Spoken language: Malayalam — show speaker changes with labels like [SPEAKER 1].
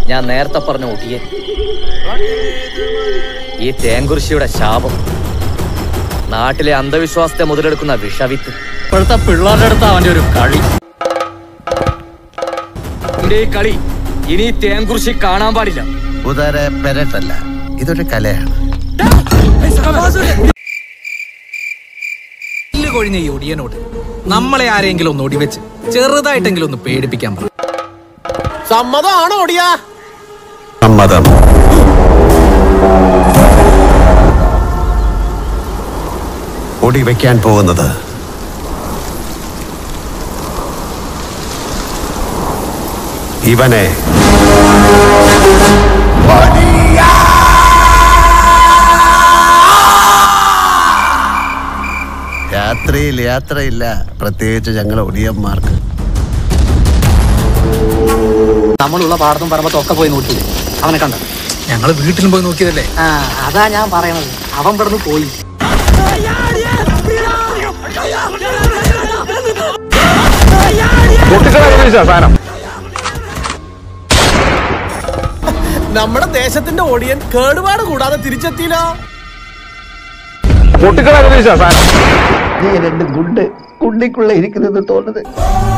[SPEAKER 1] ഞാൻ നേരത്തെ പറഞ്ഞ ഒടിയൻ ഈ തേങ്കുറിശിയുടെ ശാപം നാട്ടിലെ അന്ധവിശ്വാസത്തെ മുതലെടുക്കുന്ന വിഷവിത്ത് ഇപ്പോഴത്തെ പിള്ളേരുടെ അടുത്ത് അവന്റെ ഒരു കളി എന്റെ ഈ കളി ഇനി ഈ തേങ്കുറിശി കാണാൻ പാടില്ല
[SPEAKER 2] ഉദാര പെരട്ടല്ല ഇതൊരു കലയാണ്
[SPEAKER 3] ഇല്ല് കൊഴിഞ്ഞ ഈ ഒടിയനോട് നമ്മളെ ആരെങ്കിലും ഒന്ന് ഒടിവെച്ച് ചെറുതായിട്ടെങ്കിലും ഒന്ന് പേടിപ്പിക്കാൻ പറ
[SPEAKER 4] സമ്മതമാണോ ഒടിയാ
[SPEAKER 2] സമ്മതം ഒടി വെക്കാൻ പോകുന്നത് ഇവനെ രാത്രിയിൽ യാത്രയില്ല പ്രത്യേകിച്ച് ഞങ്ങൾ ഒടിയന്മാർക്ക്
[SPEAKER 5] നമ്മളുള്ള പാടത്തും പറമ്പത്തും ഒക്കെ പോയി നോക്കിയില്ലേ അവനെ കണ്ട
[SPEAKER 3] ഞങ്ങള് വീട്ടിലും പോയി നോക്കിയതല്ലേ
[SPEAKER 5] ആ അതാ ഞാൻ പറയണത് അവൻ ഇവിടുന്ന് പോയി
[SPEAKER 4] നമ്മുടെ ദേശത്തിന്റെ ഒടിയൻ കേടുപാട് കൂടാതെ തിരിച്ചെത്തിയില്ലോ
[SPEAKER 6] நீ ரெண்டு குண்டு குண்டிக்குள்ள இருக்குது தோணுது